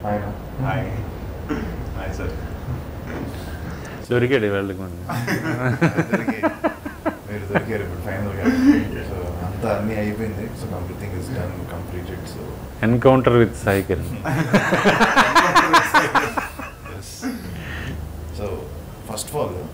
ఆయన hi hi sir దొరికాడు వాళ్ళకి మనం దొరికి మీరు దొరికారు ఇప్పుడు ఫైనల్గా సో అంతా అన్నీ అయిపోయింది so completing is done completed so encounter with Sai Kiran so first of all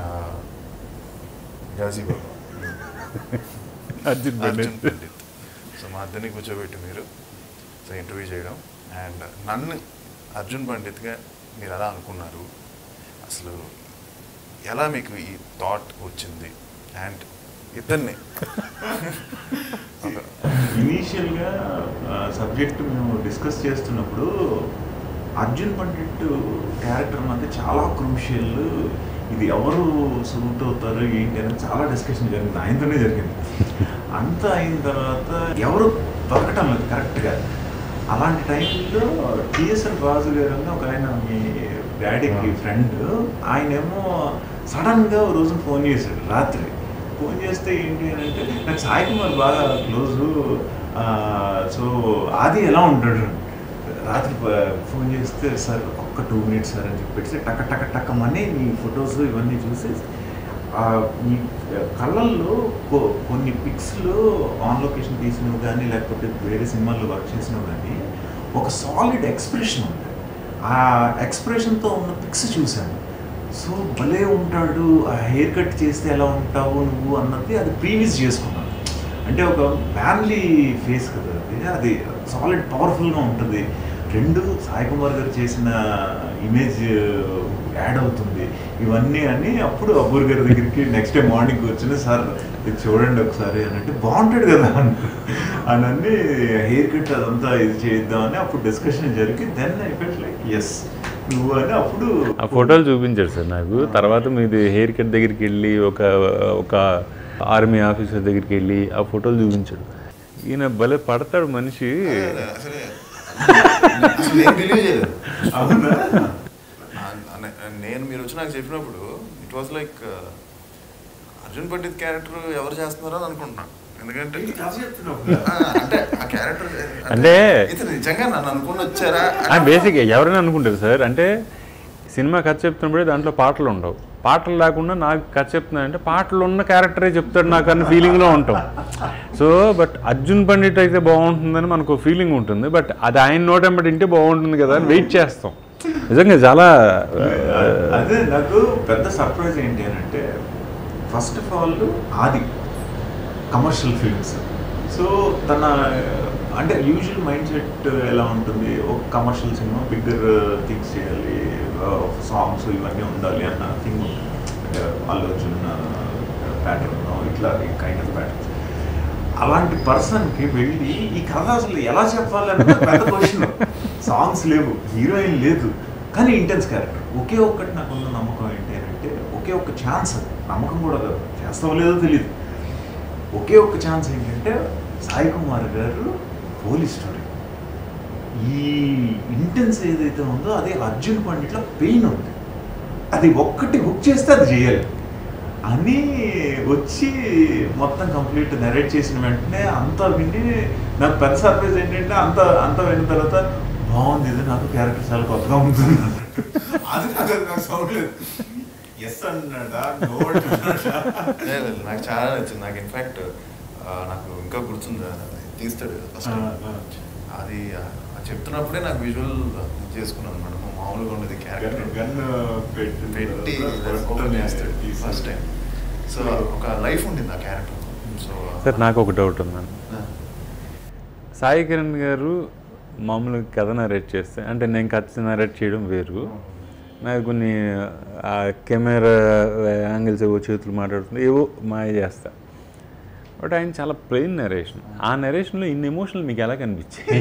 Ghazibaba Arjun Arjun Pandit so మా అద్దెని కూర్చోబెట్టి మీరు సో ఇంటర్వ్యూ చేయడం అండ్ నన్ను అర్జున్ పండిత్గా మీరు ఎలా అనుకున్నారు అసలు ఎలా మీకు ఈ థాట్ వచ్చింది అండ్ ఇద్దరిని ఒక- ఇనీషియల్గా సబ్జెక్ట్ మేము డిస్కస్ చేస్తున్నప్పుడు అర్జున్ పండిట్ క్యారెక్టర్ మధ్య చాలా క్రూషియల్ ఇది ఎవరు సూట్ అవుతారు ఏంటి అనేది చాలా డిస్కషన్ జరిగింది ఆయనతోనే జరిగింది అంత అయిన తర్వాత ఎవరు దొరకటం లేదు కరెక్ట్గా అలాంటి టైంలో టిఎస్ఎల్ రాజు గారు అని ఒక ఆయన మీ డాడీకి ఫ్రెండ్ ఆయనేమో సడన్గా ఒక రోజు ఫోన్ చేశాడు రాత్రి ఫోన్ చేస్తే ఏంటి అని అంటే నాకు సాయి కుమార్ బాగా క్లోజు సో ఆది ఎలా ఉంటాడు రాత్రి ప- ఫోన్ చేస్తే సార్ ఒక్క టూ మినిట్స్ సార్ అని చెప్పేసి టక టక టక్కమని నీ ఫొటోస్ ఇవన్నీ చూసి ఆ, ఈ కళ్ళల్లో కొ- కొన్ని పిక్స్లో ఆన్ లొకేషన్ తీసినవి కానీ లేకపోతే వేరే సినిమాల్లో వర్క్ చేసినవి కానీ ఒక సాలిడ్ ఎక్స్ప్రెషన్ ఉంది ఆ ఎక్స్ప్రెషన్తో ఉన్న పిక్స్ చూశాను సో భలే ఉంటాడు ఆ హెయిర్ కట్ చేస్తే ఎలా ఉంటావు నువ్వు అన్నది అది ప్రీవియస్ చేసుకున్నాను అంటే ఒక మ్యాన్లీ ఫేస్ కదా అది అది సాలిడ్ పవర్ఫుల్గా ఉంటుంది రెండు సాయి కుమార్ గారు చేసిన ఇమేజ్ యాడ్ అవుతుంది ఇవన్నీ అని అప్పుడు అబ్బూర్ గారి దగ్గరికి నెక్స్ట్ డే మార్నింగ్ వచ్చిన సార్ ఇది చూడండి ఒకసారి అని అంటే బాగుంటాడు కదా అని అన్ని హెయిర్ కట్ అదంతా ఇది చేద్దామని అప్పుడు డిస్కషన్ జరిగి then I felt like yes నువ్వు అని అప్పుడు ఆ ఫోటోలు చూపించాడు సార్ నాకు తర్వాత మీది హెయిర్ కట్ దగ్గరికి వెళ్ళి ఒక ఒక ఆర్మీ ఆఫీసర్ దగ్గరికి వెళ్ళి ఆ ఫోటోలు చూపించాడు ఈయన భలే పడతాడు మనిషి అసలు అసలు నేను బిలీవ్ చేయలేదు అవునా ఆ- ఆ- నేను మీరు వచ్చి నాకు చెప్పినప్పుడు it was like Arjun Pandit character ఎవరు చేస్తున్నారో అని అనుకుంటున్నాను ఎందుకంటే ఆ, అంటే ఆ క్యారెక్టర్ అంటే- ఇతను నిజంగా నన్ను అనుకుని వచ్చారా బేసిక్ ఎవరైనా అనుకుంటారు సార్ అంటే సినిమా కథ చెప్తున్నప్పుడే దాంట్లో పాటలు ఉండవు పాటలు లేకుండా నాకు కథ చెప్తున్నానంటే పాటలు ఉన్న క్యారెక్టరే చెప్తాడు నాకు అన్న ఫీలింగ్లో ఉంటాం సో బట్ అర్జున్ పండిట్ అయితే బాగుంటుందని మనకు ఫీలింగ్ ఉంటుంది బట్ అది ఆయన నోటెంబడి వింటే బాగుంటుంది కదా అని వెయిట్ చేస్తాం నిజంగా చాలా అదే నాకు పెద్ద సర్ప్రైజ్ ఏంటి అని అంటే first of all Aadi commercial films so తన అంటే యూజువల్ మైండ్ సెట్ ఎలా ఉంటుంది ఒక కమర్షియల్ సినిమా బిగ్గర్ థింగ్స్ చేయాలి సాంగ్స్ ఇవన్నీ ఉండాలి అన్న థింగ్ ఉంటుంది అంటే అల్లు అర్జున్ ప్యాటర్న్ ఇట్లా కైండ్ ఆఫ్ ప్యాటర్న్ అలాంటి పర్సన్కి వెళ్ళి ఈ కథ అసలు ఎలా చెప్పాలి అంటే పెద్ద క్వశ్చన్ సాంగ్స్ లేవు హీరోయిన్ లేదు కానీ ఇంటెన్స్ క్యారెక్టర్ ఒకే ఒక్కటి నాకు ఉన్న నమ్మకం ఏంటి అని అంటే ఒకే ఒక్క ఛాన్స్ అది నమ్మకం కూడా కాదు చేస్తావో లేదో తెలియదు ఒకే ఒక్క ఛాన్స్ ఏంటంటే సాయి కుమార్ గారు పోలీస్ స్టోరీ ఈ ఇంటెన్స్ ఏదైతే ఉందో అది అర్జున్ పండిట్లో పెయిన్ ఉంది అది ఒక్కటి బుక్ చేస్తే అది చేయాలి అని వచ్చి మొత్తం కంప్లీట్ నెరేట్ చేసిన వెంటనే అంతా విని నాకు పెద్ద సర్ప్రైజ్ ఏంటంటే అంత అంత విన్న తర్వాత బాగుంది ఇది నాకు క్యారెక్టర్ చాలా కొత్తగా ఉంటుంది అన్నట్టు. అది నాకు నాకు సౌండ్ లేదు ఎస్ అన్నాడా నో అంటున్నాడా లేదు, లేదు, నాకు చాలా నచ్చింది నాకు ఇన్ఫాక్ట్ నాకు ఇంకా గుర్తుంది అది తీస్తాడు ఫస్ట్ ఆ, ఆ. అది ఆ, అది చెప్తున్నప్పుడే నాకు విజువల్ చేసుకున్నాను అనమాట మామూలుగా ఉండేది క్యారెక్టర్ గన్ పెట్టి పెట్టి ఓపెన్ చేస్తాడు ఫస్ట్ టైం సో ఒక లైఫ్ ఉండింది ఆ క్యారెక్టర్ సో సార్ నాకు ఒక డౌట్ ఉందండి సాయి కిరణ్ గారు మామూలుగా కథ నరేట్ చేస్తే అంటే నేను కథ నరేట్ చేయడం వేరు నాకు కొన్ని ఆ కెమెరా యాంగిల్స్ ఏవో చేతులు మాట్లాడుతుంది ఏవో మాయ చేస్తా బట్ ఆయన చాలా ప్లెయిన్ నరేషన్ ఆ నరేషన్లో ఇన్ని ఎమోషనల్ మీకు ఎలా కనిపించాయి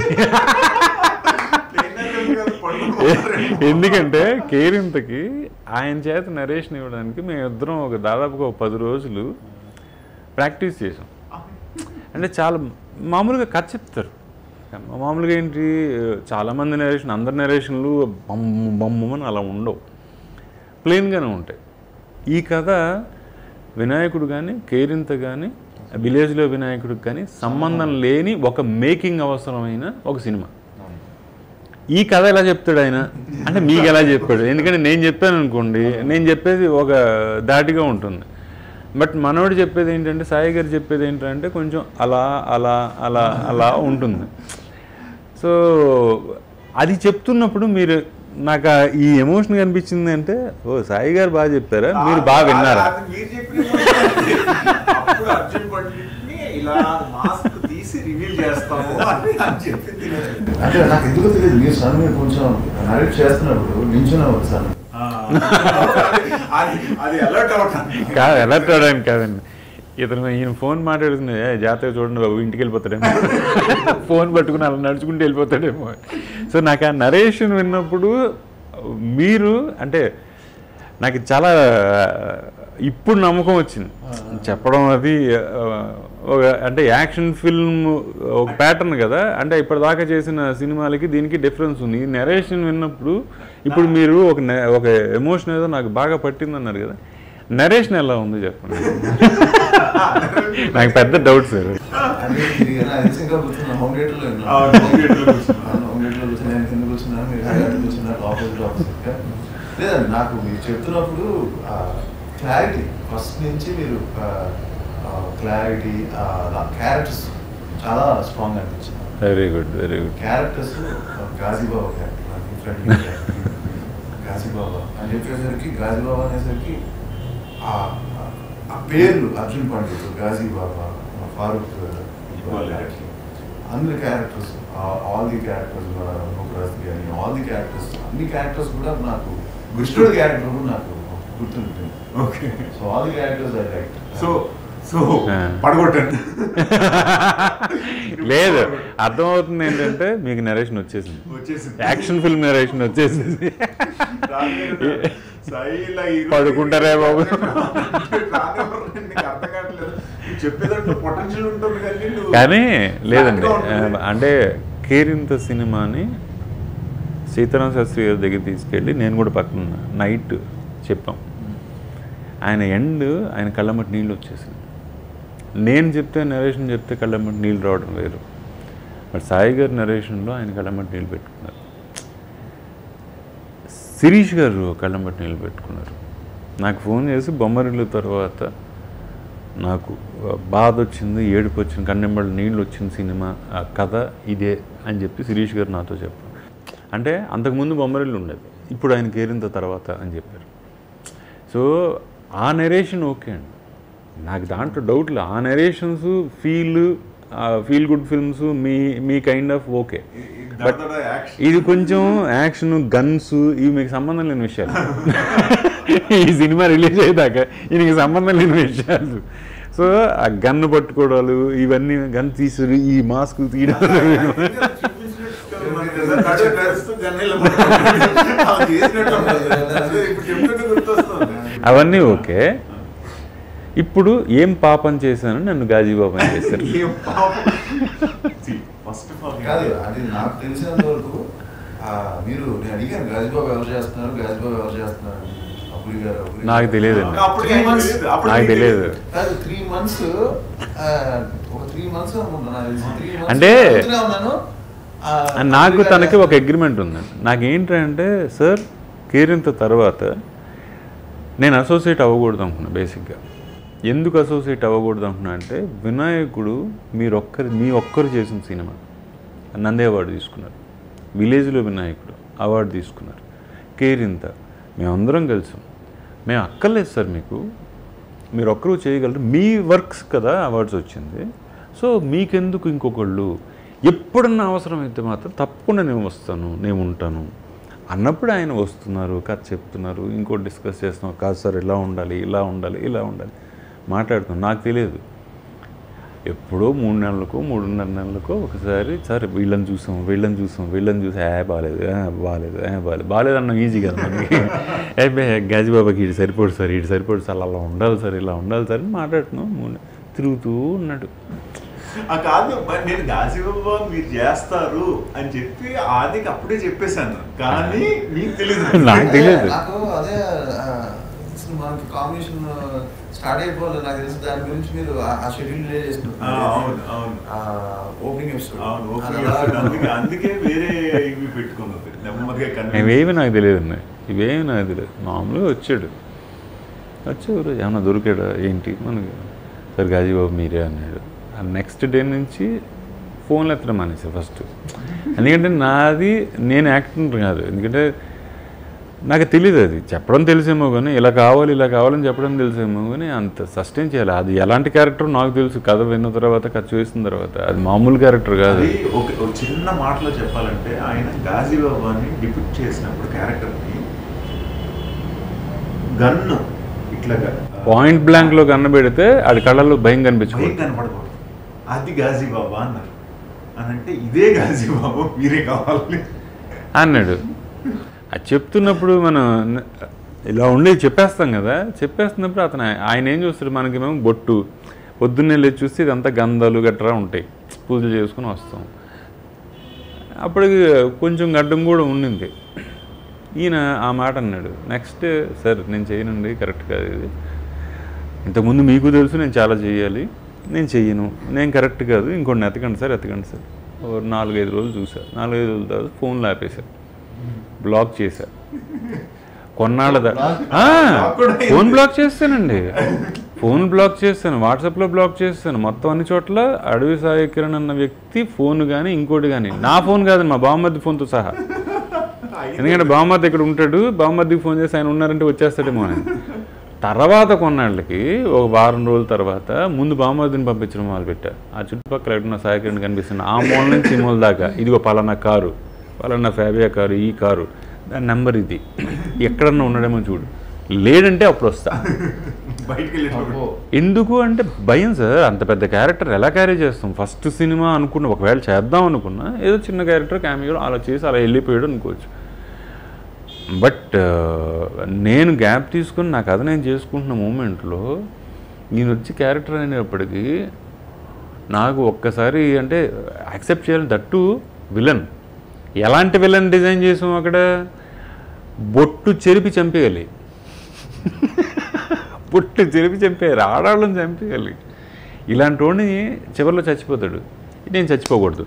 ఎందుకంటే కేరింతకి ఆయన చేత నరేషన్ ఇవ్వడానికి మేము ఇద్దరం ఒక దాదాపుగా ఒక పది రోజులు ప్రాక్టీస్ చేసాం అంటే చాలా మామూలుగా కథ చెప్తారు మామూలుగా ఏంటి చాలామంది నరేషన్ అందరి నరేషన్లు బొమ్మ బొమ్మని అలా ఉండవు ప్లెయిన్గానే ఉంటాయి ఈ కథ వినాయకుడు కానీ కేరింత కానీ విలేజ్లో వినాయకుడికి కానీ సంబంధం లేని ఒక మేకింగ్ అవసరమైన ఒక సినిమా ఈ కథ ఎలా చెప్తాడు ఆయన అంటే మీకు ఎలా చెప్పాడు ఎందుకంటే నేను చెప్పాను అనుకోండి నేను చెప్పేది ఒక దాటిగా ఉంటుంది బట్ మనోడు చెప్పేది ఏంటంటే సాయి గారు చెప్పేది ఏంటంటే కొంచెం అలా అలా అలా అలా ఉంటుంది సో అది చెప్తున్నప్పుడు మీరు నాకు ఆ ఈ ఎమోషన్ కనిపించింది అంటే ఓ సాయి గారు బాగా చెప్పారా మీరు బాగా విన్నారా అది మీరు చెప్పిన అప్పుడు అర్జున్ పండిట్ని ఇలా మాస్క్ తీసి రివీల్ చేస్తాము అని అని చెప్పింది అంటే నాకు ఎందుకు తెలియదు మీరు సన్ మీరు కొంచెం నరేట్ చేస్తున్నప్పుడు నించునేవారు సన్ ఆ, అది అది అలర్ట్ అవుతాను కాదు ఎలా చూడడానికి కాదండి ఇతను ఈయన ఫోన్ మాట్లాడుతుంది "ఏ, జాగ్రత్తగా చూడండి బాబు ఇంటికి వెళ్ళిపోతాడేమో ఫోన్ పట్టుకుని అలా నడుచుకుంటూ వెళ్ళిపోతాడేమో సో నాకు ఆ నరేషన్ విన్నప్పుడు మీరు అంటే నాకు చాలా ఇప్పుడు నమ్మకం వచ్చింది చెప్పడం అది ఆ, ఒక అంటే యాక్షన్ ఫిల్మ్ ఒక ప్యాటర్న్ కదా అంటే ఇప్పటిదాకా చేసిన సినిమాలకి దీనికి డిఫరెన్స్ ఉంది ఈ నెరేషన్ విన్నప్పుడు ఇప్పుడు మీరు ఒక ne- ఒక ఎమోషన్ ఏదో నాకు బాగా పట్టింది అన్నారు కదా నరేషన్ ఎలా ఉంది చెప్పండి నాకు పెద్ద డౌట్ సార్ అంటే ఇది నా ఇంకా కూర్చున్నా హోమ్ థియేటర్లో అవును, home theater లో కూర్చున్నా. హోమ్ థియేటర్లో కూర్చున్నా నేను కింద కూర్చున్నాను మీరు హైదరాబాద్ కూర్చున్నారు ఆపోజిట్ ఆపోజిట్ లేదండి నాకు మీరు చెప్తున్నప్పుడు క్లారిటీ ఫస్ట్ నుంచి మీరు క్లారిటీ క్యారెక్టర్స్ చాలా స్ట్రాంగ్ అనిపించింది very good very good characters Ghazibaba character different Ghazibaba అని చెప్పేసరికి గాజీబాబా అనేసరికి ఆ ఆ పేర్లు అర్జున్ పండిత్ గాజీబాబా ఫారూక్ ఇక్బాల్ గారికి అన్ని characters all the characters Mukharaj కానీ ఆల్ ది క్యారెక్టర్స్ అన్ని క్యారెక్టర్స్ కూడా నాకు కృష్ణుడి క్యారెక్టర్ కూడా నాకు గుర్తుంటుంది okay so all the characters I like so so ఆ. పడగొట్టండి లేదు అర్థమవుతుంది ఏంటంటే మీకు నరేషన్ వచ్చేసింది వచ్చేసింది యాక్షన్ ఫిల్మ్ నరేషన్ వచ్చేసింది సాయి ఇలా ఈ రోజు- పడుకుంటారే బాబు. రానివ్వరు, నీకు అర్థం కావట్లేదు నువ్వు చెప్పేదాంట్లో పొటెన్షియల్ ఉంటుంది కానీ నువ్వు కానీ లేదండి flat గా ఉంటుంది. ఆ, అంటే కేరింత సినిమాని సీతారాం శాస్త్రి గారి దగ్గర తీసుకెళ్ళి నేను కూడా పక్కన నైట్ చెప్పాం ఆయన ఎండ్ ఆయన కళ్ళమ్మటి నీళ్ళు వచ్చేసింది నేను చెప్తే నరేషన్ చెప్తే కళ్ళమ్మటి నీళ్ళు రావడం వేరు బట్ సాయి గారి నరేషన్లో ఆయన కళ్ళమ్మటి నీళ్ళు పెట్టుకున్నారు శిరీష్ గారు కళ్ళమ్మటి నీళ్ళు పెట్టుకున్నారు నాకు ఫోన్ చేసి బొమ్మరిల్లు తర్వాత నాకు ఆ, బాధ వచ్చింది ఏడుపు వచ్చింది కన్నెంబడి నీళ్ళు వచ్చిన సినిమా ఆ కథ ఇదే అని చెప్పి శిరీష్ గారు నాతో చెప్పారు అంటే అంతకుముందు బొమ్మరిల్లు ఉండేది ఇప్పుడు ఆయన కేరింత తర్వాత అని చెప్పారు సో ఆ నెరేషన్ ఓకే అండి నాకు దాంట్లో డౌట్ లేదు ఆ narrations feel feel good films మీ మీ కైండ్ ఆఫ్ ఓకే బట్ దడదడ యాక్షన్. ఇది కొంచెం యాక్షన్ గన్స్ ఇవి మీకు సంబంధం లేని విషయాలు ఈ సినిమా రిలీజ్ అయ్యేదాకా ఈయనకి సంబంధం లేని విషయాలు సో ఆ గన్ను పట్టుకోవడాలు ఇవన్నీ గన్ తీసుడు ఈ మాస్క్ తీయడం నడు నడుస్తూ గన్నెలు పట్టుకుంటుంది. అలా చేసినట్టు ఉంటుంది. అదే ఇప్పుడు చెప్తుంటే గుర్తొస్తుంది. అవన్నీ ఓకే ఇప్పుడు ఏం పాపం చేశానని నన్ను గాజీబాబు అని చేశారు ఏం పాపం. See, first of all, కాదు అది నాకు తెలిసినంత వరకు ఆ, మీరు నేను అడిగాను గాజుబాబు ఎవరు చేస్తున్నారు గాజుబాబు ఎవరు చేస్తున్నారు అప్పుడు గారు అప్పుడు గారు. నాకు తెలియదండి. అప్పుడు Three months. తెలియదు. అప్పుడు నాకు నీకు తెలియదు కాదు త్రీ మంత్స్ ఒక త్రీ మంత్స్ అనుకుంటున్నా నాకు తెలిసి త్రీ మంత్స్ అంటే- అడుగుతూనే ఉన్నాను ఆ, అండ్ నాకు అప్పుడు గారు తనకి ఒక చేస్తున్నారు. అగ్రిమెంట్ ఉందండి నాకు ఏంటంటే సార్ కేరింత తర్వాత నేను అసోసియేట్ అవ్వకూడదు అనుకున్నా బేసిక్గా ఎందుకు అసోసియేట్ అవ్వకూడదు అనుకున్నా అంటే వినాయకుడు మీరు ఒక్కరి మీ ఒక్కరు చేసిన సినిమా నంది అవార్డు తీసుకున్నారు విలేజ్లో వినాయకుడు అవార్డు తీసుకున్నారు కేరింత మేమందరం కలిసాం మేము అక్కర్లేదు సార్ మీకు మీరు ఒక్కరు చేయగలరు మీ వర్క్స్ కదా అవార్డ్స్ వచ్చింది సో మీకెందుకు ఇంకొకళ్ళు ఎప్పుడన్నా అవసరమైతే మాత్రం తప్పకుండా నేను వస్తాను నేను ఉంటాను అన్నప్పుడు ఆయన వస్తున్నారు కథ చెప్తున్నారు ఇంకోటి డిస్కస్ చేస్తున్నాం కాదు సార్ ఇలా ఉండాలి ఇలా ఉండాలి ఇలా ఉండాలి మాట్లాడుతున్నాం నాకు తెలియదు ఎప్పుడో మూడు నెలలకు మూడున్నర నెలలకు ఒకసారి సరే వీళ్ళని చూసాం వీళ్ళని చూసాం వీళ్ళని చూసి ఏ బాగాలేదు ఏ బాగాలేదు ఏ బాగాలేదు బాగాలేదు అన్న ఈజీ కదా మనకి ఏ బే గాజిబాబాకి ఇటు సరిపోడు సార్ ఇటు సరిపోడు సార్ అలా ఉండాలి సార్ ఇలా ఉండాలి సార్ అని మాట్లాడుతున్నాం మూడు తిరుగుతూ ఉన్నాడు ఆ కాదు మరి నేను గాజిబాబా మీరు చేస్తారు అని చెప్పి ఆదికి అప్పుడే చెప్పేశాను కానీ మీకు తెలియదు నాకు తెలియదు నాకు అదే ఆ, అసలు మనకి కాంబినేషన్ స్టార్ట్ అయిపోవాలి నాకు తెలిసి దాని గురించి మీరు ఆ- ఆ షెడ్యూల్ డిలే ఆ, చేసుకుంటున్నారు అవును అవును ఓపెనింగ్ ఎపిసోడ్ అవును ఓకే అందుకే అందుకే వేరే ఇవి పెట్టుకున్నది నెమ్మదిగా కన్విన్స్ ఇవేమి నాకు తెలియదు అన్న ఇవేమి నాకు తెలియదు మామూలుగా వచ్చాడు వచ్చేవారు ఏమన్నా దొరికాడా ఏంటి మనకి సరే గాజీబాబు మీరే అన్నాడు ఆ నెక్స్ట్ డే నుంచి ఫోన్లు ఎత్తడం మానేసారు ఫస్ట్ ఎందుకంటే నాది నేను యాక్టర్ కాదు ఎందుకంటే నాకు తెలియదు అది చెప్పడం తెలిసేమో కానీ ఇలా కావాలి ఇలా కావాలని చెప్పడం తెలిసేమో కానీ అంత సస్టైన్ చేయాలి అది ఎలాంటి క్యారెక్టర్ నాకు తెలుసు కథ విన్న తర్వాత కథ చూసిన తర్వాత అది మామూలు క్యారెక్టర్ కాదు అది ఒక ఒక చిన్న మాటలో చెప్పాలంటే ఆయన గాజీబాబాని డిపిక్ట్ చేసినప్పుడు క్యారెక్టర్ని గన్ను ఇట్లాగా పాయింట్ బ్లాంక్ లో కన్న పెడితే ఆడి కళ్ళల్లో భయం భయం కనిపించుకోవాలి కనపడకూడదు అది గాజీబాబా అన్నారు అని అంటే ఇదే గాజీబాబా మీరే కావాలి అన్నాడు అది చెప్తున్నప్పుడు మనం న- ఇలా ఉండేది చెప్పేస్తాం కదా చెప్పేస్తున్నప్పుడు అతను ఆయన ఏం చూస్తాడు మనకి మేము బొట్టు పొద్దున్నే లేచి చూస్తే ఇదంతా గంధాలు గట్రా ఉంటాయి పూజలు చేసుకుని వస్తాం అప్పటికి కొంచెం గడ్డం కూడా ఉండింది ఈయన ఆ మాట అన్నాడు నెక్స్ట్ సార్ నేను చేయనండి కరెక్ట్ కాదు ఇది ఇంతకుముందు మీకు తెలుసు నేను చాలా చేయాలి నేను చెయ్యను నేను కరెక్ట్ కాదు ఇంకొన్ని ఎతకండి సార్ ఎతకండి సార్ ఓ నాలుగైదు రోజులు చూసా నాలుగైదు రోజుల తర్వాత ఫోన్లో ఆపేశా బ్లాక్ చేశా కొన్నాళ్ళ దా- ఆ, ఫోన్ బ్లాక్ చేస్తానండి ఫోన్ బ్లాక్ చేస్తాను వాట్సాప్లో బ్లాక్ చేస్తాను మొత్తం అన్ని చోట్ల అడవి సాయి కిరణ్ అన్న వ్యక్తి ఫోన్ కానీ ఇంకోటి కానీ నా ఫోన్ కాదు మా బామ్మద్ది ఫోన్తో సహా ఎందుకంటే బామ్మద్ది ఇక్కడ ఉంటాడు బామ్మద్దికి ఫోన్ చేసి ఆయన ఉన్నారంటే వచ్చేస్తాడేమో అని తర్వాత కొన్నాళ్ళకి ఒక వారం రోజుల తర్వాత ముందు బామ్మద్దిని పంపించడం మొదలుపెట్టా ఆ చుట్టుపక్కల ఎక్కడున్న సాయి కిరణ్ కనిపిస్తుంది ఆ మూల నుంచి ఈ మూల దాకా ఇదిగో పలానా కారు పలానా ఫ్యాబియా కారు ఈ కారు దాని నెంబర్ ఇది ఎక్కడన్నా ఉన్నాడేమో చూడు లేడంటే అప్పుడు వస్తా బయటికి వెళ్ళేటప్పుడు ఎందుకు అంటే భయం సార్ అంత పెద్ద క్యారెక్టర్ ఎలా క్యారీ చేస్తాం ఫస్ట్ సినిమా అనుకున్న ఒకవేళ చేద్దాం అనుకున్నా ఏదో చిన్న క్యారెక్టర్ క్యామియో అలా చేసి అలా వెళ్ళిపోయాడు అనుకోవచ్చు బట్ నేను గ్యాప్ తీసుకుని నా కథ నేను చేసుకుంటున్న మూమెంట్లో నేను వచ్చి క్యారెక్టర్ అనేటప్పటికీ నాకు ఒక్కసారి అంటే యాక్సెప్ట్ చేయాలి దట్టు విలన్ ఎలాంటి విలన్ డిజైన్ చేసాం అక్కడ బొట్టు చెరిపి చంపేయాలి బొట్టు చెరిపి చంపేయాలి ఆడాళ్ళని చంపేయాలి ఇలాంటి వాడిని చివరిలో చచ్చిపోతాడు నేను చచ్చిపోకూడదు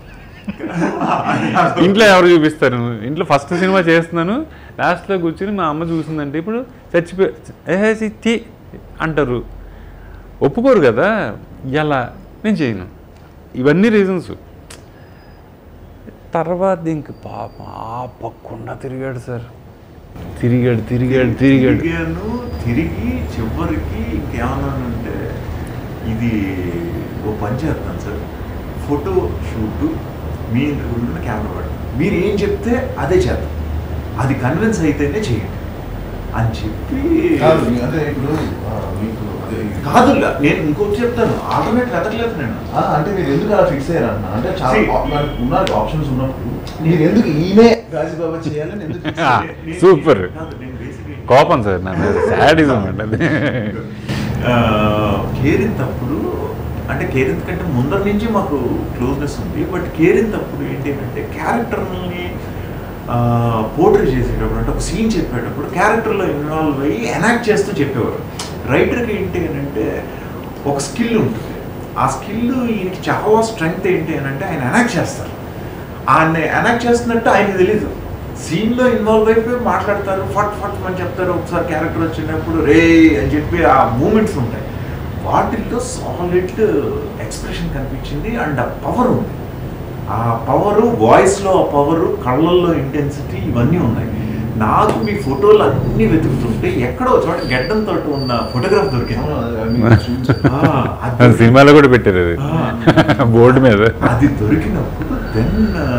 ఇంట్లో ఎవరు చూపిస్తారు ఇంట్లో ఫస్ట్ సినిమా చేస్తున్నాను లాస్ట్లో కూర్చుని మా అమ్మ చూసిందంటే ఇప్పుడు చచ్చిపో ఏహే చి అంటారు ఒప్పుకోరు కదా ఎలా నేను చేయను ఇవన్నీ రీజన్స్ తర్వాత ఇంక పాప ఆ పక్కకుండా తిరిగాడు సార్ తిరిగాడు తిరిగాడు తిరిగాడు తిరిగాను తిరిగి చివరికి ఇంకేమన్నానంటే ఇది ఓ పని చేస్తాను సార్ ఫోటో షూట్ మీ ఉన్న కెమెరా పడతాను మీరు ఏం చెప్తే అదే చేద్దాం అది కన్విన్స్ అయితేనే చేయండి అని చెప్పి కాదు అదే ఇప్పుడు ఆ, మీకు అదే కాదు నేను ఇంకోటి చెప్తాను ఆల్టర్నేట్ వెతకలేదు నేను ఆ, అంటే మీరు ఎందుకు అలా ఫిక్స్ అయ్యారు అన్న అంటే చాలా See, op- మనకు ఉన్నారు ఆప్షన్స్ ఉన్నప్పుడు మీరు ఎందుకు ఈయనే గాజీబాబా చేయాలని ఎందుకు fix ఆ, అయ్యారు? నేను- Super. కాదు, నేను basically- కోపం సార్ నా శాడిజం అంటే అది ఆ, కేరింత్ అప్పుడు అంటే కేరింత్ కంటే ముందర నుంచి మాకు క్లోజ్నెస్ ఉంది బట్ కేరింత్ అప్పుడు ఏంటి అంటే క్యారెక్టర్ని పోర్ట్రే చేసేటప్పుడు అంటే ఒక సీన్ చెప్పేటప్పుడు క్యారెక్టర్లో ఇన్వాల్వ్ అయ్యి ఎనాక్ట్ చేస్తూ చెప్పేవారు రైటర్కి ఏంటి అని అంటే ఒక స్కిల్ ఉంటుంది ఆ స్కిల్ ఈయనకి చాలా స్ట్రెంగ్త్ ఏంటి అని అంటే ఆయన ఎనాక్ట్ చేస్తారు ఆయన ఎనాక్ట్ చేస్తున్నట్టు ఆయనకి తెలీదు సీన్లో ఇన్వాల్వ్ అయిపోయి మాట్లాడతారు ఫట్ ఫట్ అని చెప్తారు ఒకసారి క్యారెక్టర్ వచ్చినప్పుడు రే అని చెప్పి ఆ మూమెంట్స్ ఉంటాయి వాటిల్లో సాలిడ్ ఎక్స్ప్రెషన్ కనిపించింది అండ్ ఆ పవర్ ఉంది ఆ పవరు వాయిస్లో ఆ పవరు కళ్ళల్లో ఇంటెన్సిటీ ఇవన్నీ ఉన్నాయి నాకు మీ ఫోటోలు అన్నీ వెతుకుతుంటే ఎక్కడో చోట గడ్డంతో ఉన్న ఫోటోగ్రాఫ్ దొరికింది అవును, అది మీకు చూపించాను. ఆ, అది అది సినిమాలో కూడా పెట్టారు అది ఆ. బోర్డు మీద అది దొరికినప్పుడు దెన్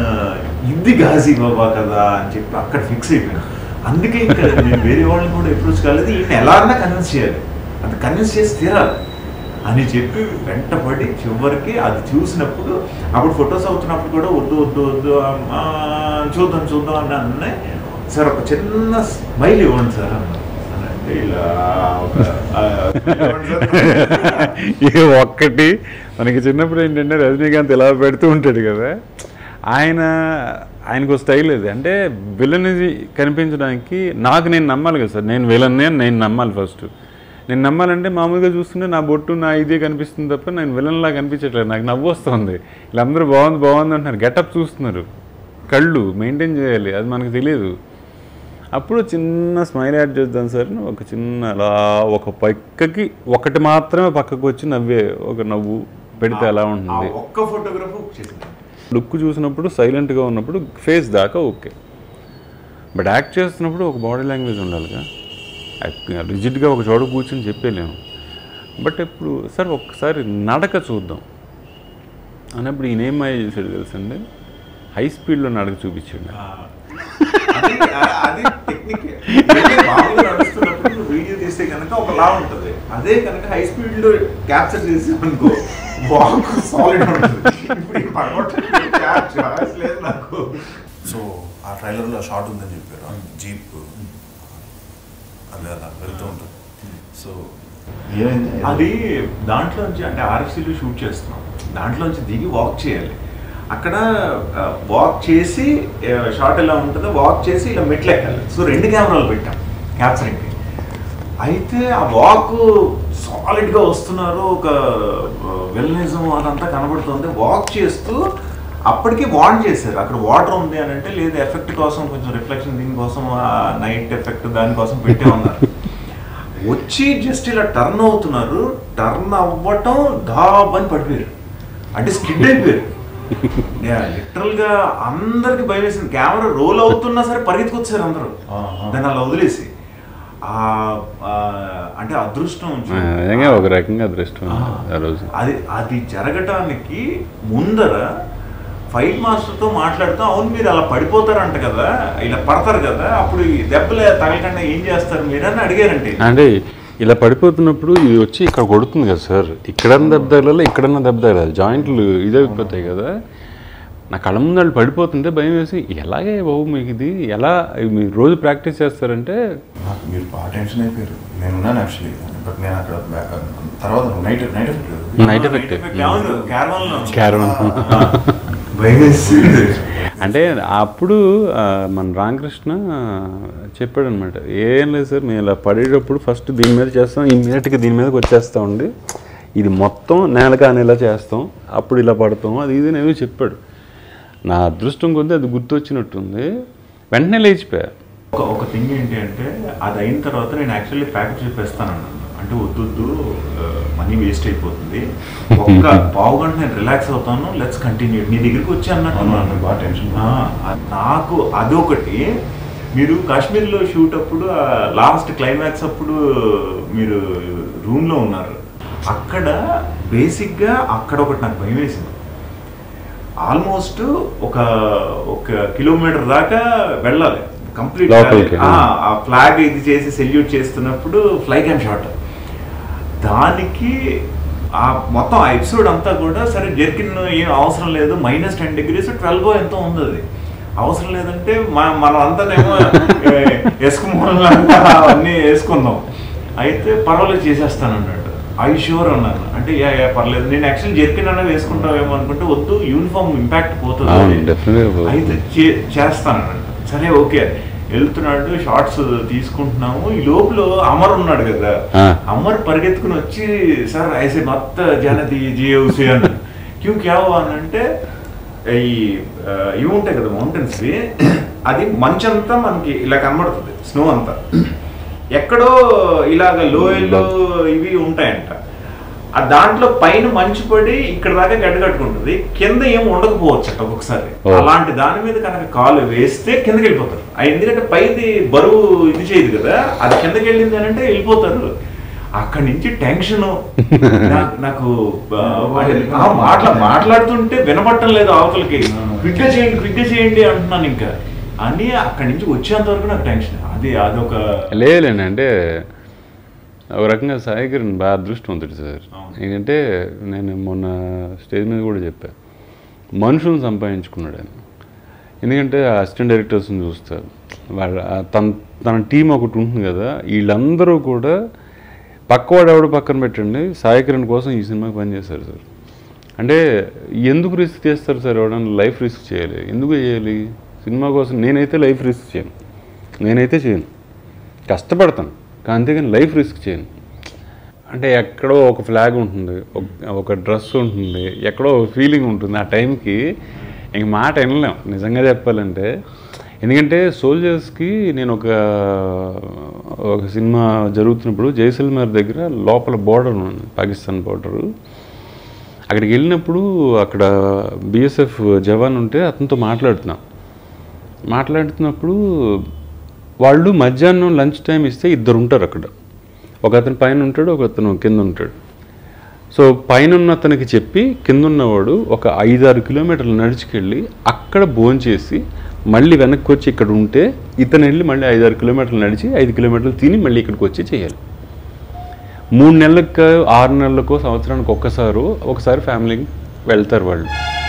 ఇది గాజీ బాబా కదా అని చెప్పి అక్కడ ఫిక్స్ అయిపోయాను అందుకే ఇంకా నేను వేరే వాళ్ళని కూడా అప్రోచ్ కాలేదు ఈయన ఎలా అన్నా కన్విన్స్ చేయాలి అది కన్విన్స్ చేసి తీరాలి అని చెప్పి వెంటపడి చివరికి అది చూసినప్పుడు అప్పుడు ఫొటోస్ అవుతున్నప్పుడు కూడా వద్దు వద్దు వద్దు అమ్మా, చూద్దాం చూద్దాం అని అన్నాయి సార్ ఒక చిన్న స్మైల్ ఇవ్వండి సార్ అన్నారు అని అంటే ఇలా ఒక, ఆ, ఇవ్వండి సార్. ఇక ఒక్కటి మనకి చిన్నప్పుడు ఏంటంటే రజనీకాంత్ ఇలా పెడుతూ ఉంటాడు కదా ఆయన ఆయనకు స్టైల్ ఇది అంటే విలన్ కనిపించడానికి నాకు నేను నమ్మాలి కదా సార్ నేను విలన్నే అని నేను నమ్మాలి ఫస్ట్ నేను నమ్మాలంటే మామూలుగా చూస్తుంటే నా బొట్టు నా ఇదే కనిపిస్తుంది తప్ప నేను విలన్లా కనిపించట్లేదు నాకు నవ్వు వస్తుంది వీళ్ళందరూ బాగుంది బాగుంది అంటున్నారు గెటప్ చూస్తున్నారు కళ్ళు మెయింటైన్ చేయాలి అది మనకు తెలియదు అప్పుడు చిన్న స్మైల్ యాడ్ చేద్దాం సార్ అని ఒక చిన్న అలా ఒక పక్కకి ఒకటి మాత్రమే పక్కకు వచ్చి నవ్వే ఒక నవ్వు పెడితే ఎలా ఆ ఉంటుంది ఒక్క ఫోటోగ్రాఫ్ చేసింది లుక్ చూసినప్పుడు సైలెంట్గా ఉన్నప్పుడు ఫేస్ దాకా ఓకే బట్ యాక్ట్ చేస్తున్నప్పుడు ఒక బాడీ లాంగ్వేజ్ ఉండాలిగా రిజిడ్గా ఒక చోట కూర్చొని చెప్పేలేము బట్ ఇప్పుడు సార్ ఒక్కసారి నడక చూద్దాం అన్నప్పుడు ఈయన ఏం మాయ చేశాడు తెలుసండి హై స్పీడ్లో నడక చూపించాడు ఆ, అది ఆ- అది టెక్నిక్ మామూలుగా నడుస్తున్నప్పుడు వీడియో తీస్తే కనుక ఒకలా ఉంటుంది అదే కనుక హై స్పీడ్ లో క్యాప్చర్ చేసి అనుకో వాక్ సాలిడ్ ఉంటుంది ఇప్పుడు ఈ పడగొట్టడానికి క్యాప్ చాయిస్ లేదు నాకు సో ఆ ట్రైలర్లో షార్ట్ ఉందని చెప్పారు ఆ జీప్ అది అలా వెళ్తూ ఉంటుంది సో ఏమైంది అది దాంట్లోంచి అంటే ఆర్ఎఫ్సీలో షూట్ చేస్తున్నాం దాంట్లోంచి దిగి వాక్ చేయాలి అక్కడ వాక్ చేసి షార్ట్ ఎలా ఉంటుందో వాక్ చేసి ఇలా మెట్లు ఎక్కాలి సో రెండు కెమెరాలు పెట్టాం క్యాప్చరింగ్కి అయితే ఆ వాక్ సాలిడ్గా వస్తున్నారు ఒక వెల్నెజం అదంతా కనబడుతుంది వాక్ చేస్తూ అప్పటికి వార్న్ చేశారు అక్కడ వాటర్ ఉంది అని అంటే లేదు ఎఫెక్ట్ కోసం కొంచెం రిఫ్లెక్షన్ దీనికోసం నైట్ ఎఫెక్ట్ దానికోసం పెట్టే ఉన్నారు వచ్చి జస్ట్ ఇలా టర్న్ అవుతున్నారు టర్న్ అవ్వటం ధాబ్ అని పడిపోయారు అంటే స్కిడ్ అయిపోయారు లిటరల్ గా అందరికి భయం వేసింది కెమెరా రోల్ అవుతున్నా సరే పరిగెత్తుకొచ్చారు అందరూ ఆహా. దాన్ని అలా వదిలేసి ఆ ఆ, అంటే అదృష్టం చూ- నిజంగా ఒక రకంగా అదృష్టం ఆ రోజు అది అది జరగటానికి ముందర ఫైట్ మాస్టర్తో మాట్లాడుతూ అవును మీరు అలా పడిపోతారంట కదా ఇలా పడతారు కదా అప్పుడు ఈ దెబ్బలు తగలకుండా ఏం చేస్తారు మీరు అని అడిగారంటే అంటే ఇలా పడిపోతున్నప్పుడు ఇది వచ్చి ఇక్కడ కొడుతుంది కదా సార్ ఇక్కడన్నా దెబ్బ తగలాలి ఇక్కడన్నా దెబ్బ తగలాలి జాయింట్లు ఇదైపోతాయి కదా నా కళ్ళ ముందు వాళ్ళు పడిపోతుంటే భయం వేసి ఎలాగే బాబు మీకు ఇది ఎలా మీరు రోజు ప్రాక్టీస్ చేస్తారంటే నాకు మీరు బాగా టెన్షన్ అయిపోయారు నేను ఉన్నాను యాక్చువల్లీ బట్ నేను అక్కడ బ్యా- తర్వాత night night effect night effect అవును, caravan లో. క్యారవన్ భయం వేసింది. అంటే అప్పుడు ఆ, మన రామకృష్ణ చెప్పాడు అనమాట ఏం లేదు సార్ మేము ఇలా పడేటప్పుడు ఫస్ట్ దీని మీద చేస్తాం ఇమ్మీడియట్గా దీని మీదకి వచ్చేస్తా ఉండి ఇది మొత్తం నేలకి అనేలా చేస్తాం అప్పుడు ఇలా పడతాం అది ఇది నేను చెప్పాడు నా అదృష్టం కొద్దీ అది గుర్తొచ్చినట్టుంది వెంటనే లేచిపోయా ఒక ఒక థింగ్ ఏంటి అంటే అది అయిన తర్వాత నేను యాక్చువల్లీ ప్యాక్ చెప్పేస్తాను అన్నాను అంటే వద్దు మనీ వేస్ట్ అయిపోతుంది ఒక్క పావు గంట నేను రిలాక్స్ అవుతాను లెట్స్ కంటిన్యూ నీ దగ్గరికి వచ్చి అన్నట్టు అవును, బాగా టెన్షన్ ఆ, అది నాకు అదొకటి మీరు కాశ్మీర్లో షూట్ అప్పుడు లాస్ట్ క్లైమాక్స్ అప్పుడు మీరు రూమ్లో ఉన్నారు అక్కడ బేసిక్గా అక్కడ ఒకటి నాకు భయం వేసింది ఆల్మోస్ట్ ఒక ఒక కిలోమీటర్ దాకా వెళ్ళాలి కంప్లీట్ లోపలికి. ఆ ఫ్లాగ్ ఇది చేసి సెల్యూట్ చేస్తున్నప్పుడు ఫ్లై క్యామ్ షాట్ దానికి ఆ మొత్తం ఆ ఎపిసోడ్ అంతా కూడా సరే జెర్కిన్ ఏం అవసరం లేదు మైనస్ టెన్ డిగ్రీస్ ట్వెల్వ్ ఎంతో ఉంది అది అవసరం లేదంటే మ- మనం అంతానేమో ఎస్కుమోలంతా అవన్నీ వేసుకున్నాం అయితే పర్వాలేదు చేసేస్తాను అన్నాడు ఐ షూర్ అన్నాను అంటే యా యా పర్లేదు నేను యాక్చువల్లీ జెర్కిన్ అన్న వేసుకుంటావేమో అనుకుంటే వద్దు యూనిఫామ్ ఇంపాక్ట్ అవును, పోతుంది definitely పోతుంది. అయితే చే- చేస్తాను అన్నాడు సరే ఓకే వెళ్తున్నాడు షార్ట్స్ తీసుకుంటున్నాము ఈ లోపల అమర్ ఉన్నాడు కదా ఆ. అమర్ పరిగెత్తుకుని వచ్చి సార్ ఐసే మత్త జానది జియోసి అన్నాడు క్యూ క్యావ్ అని అంటే ఈ ఆ, ఇవి ఉంటాయి కదా మౌంటైన్స్ అది మంచంతా మనకి ఇలా కనబడుతుంది స్నో అంతా ఎక్కడో ఇలాగ లోయలు ఇవి ఉంటాయంట ఆ దాంట్లో పైన మంచు పడి ఇక్కడ దాకా గడ్డ కట్టుకుంటుంది కింద ఏం ఉండకపోవచ్చు అట్ట ఒక్కొక్కసారి ఓ. అలాంటి దాని మీద కనుక కాలు వేస్తే కిందకి వెళ్ళిపోతారు ఆ ఎందుకంటే పైది బరువు ఇది చేయదు కదా అది కిందకి వెళ్ళింది అని అంటే వెళ్ళిపోతారు అక్కడి నుంచి టెన్షన్ నాకు ఆ, ఆ, మాట్లా మాట్లాడుతుంటే వినపట్టం లేదు అవతలకి క్విక్గా చేయండి క్విక్గా చేయండి అంటున్నాను ఇంకా అని అక్కడి నుంచి వచ్చేంత వరకు నాకు టెన్షన్ అది అదొక లేదులేండి అంటే ఒక రకంగా సాయి కిరణ్ బాగా అదృష్టవంతుడు సార్ అవును. ఎందుకంటే నేను మొన్న స్టేజ్ మీద కూడా చెప్పా మనుషులను సంపాదించుకున్నాడు ఆయన ఎందుకంటే అసిస్టెంట్ డైరెక్టర్స్ని చూస్తారు వాళ్ళ ఆ తన తన టీం ఒకటి ఉంటుంది కదా వీళ్ళందరూ కూడా పక్కవాడు ఎవడు పక్కన పెట్టండి సాయి కిరణ్ కోసం ఈ సినిమాకి పనిచేశారు సార్ అంటే ఎందుకు రిస్క్ చేస్తారు సార్ ఎవడన్నా లైఫ్ రిస్క్ చేయాలి ఎందుకు చేయాలి సినిమా కోసం నేనైతే లైఫ్ రిస్క్ చేయను నేనైతే చేయను కష్టపడతాను కానీ అంతేగాని లైఫ్ రిస్క్ చేయను అంటే ఎక్కడో ఒక ఫ్లాగ్ ఉంటుంది ఒక- ఒక డ్రెస్ ఉంటుంది ఎక్కడో ఒక ఫీలింగ్ ఉంటుంది ఆ టైంకి ఇంక మాట వినలేం నిజంగా చెప్పాలంటే ఎందుకంటే సోల్జర్స్కి నేను ఒక ఒక సినిమా జరుగుతున్నప్పుడు జైసల్మేర్ దగ్గర లోపల బోర్డర్ ఉంది పాకిస్తాన్ బోర్డరు అక్కడికి వెళ్ళినప్పుడు అక్కడ బిఎస్ఎఫ్ జవాన్ ఉంటే అతనితో మాట్లాడుతున్నాం మాట్లాడుతున్నప్పుడు వాళ్ళు మధ్యాహ్నం లంచ్ టైం ఇస్తే ఇద్దరు ఉంటారు అక్కడ ఒక అతను పైన ఉంటాడు ఒక అతను కింద ఉంటాడు సో పైన ఉన్న అతనికి చెప్పి కింద ఉన్నవాడు ఒక ఐదారు కిలోమీటర్లు నడుచుకెళ్ళి అక్కడ భోంచేసి మళ్ళీ వెనక్కి వచ్చి ఇక్కడ ఉంటే ఇతను వెళ్ళి మళ్ళీ ఐదారు కిలోమీటర్లు నడిచి ఐదు కిలోమీటర్లు తిని మళ్ళీ ఇక్కడికి వచ్చి చేయాలి మూడు నెలలకు ఆరు నెలలకు సంవత్సరానికి ఒక్కసారి ఒకసారి ఫ్యామిలీ వెళ్తారు వాళ్ళు